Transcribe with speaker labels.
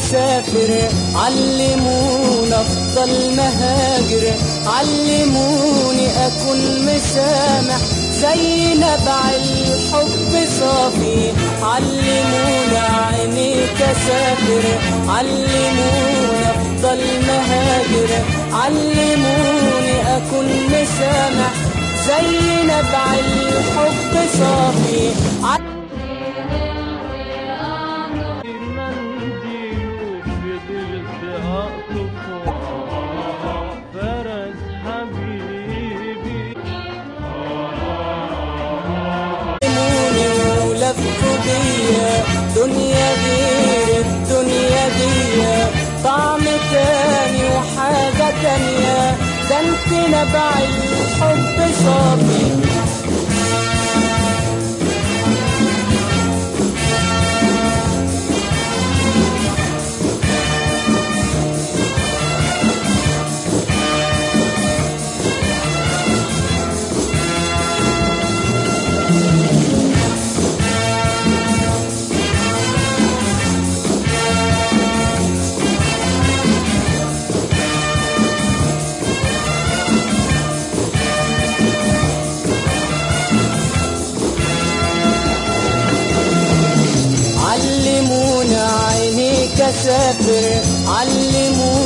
Speaker 1: اسافر علمونا افضل مهاجر علموني اكون مسامح زي نبع الحب صافي علمونا عينيك اسافر علمونا افضل مهاجر علموني اكون مسامح زي نبع الحب صافي
Speaker 2: منديله فضلت أقطفه فرس حبيبي
Speaker 1: علموني ولفوا بيا دنيا غير الدنيا دي طعم تاني وحاجة تانية ده انت نبع الحب صافي علمونا عينيك اسافر علمونا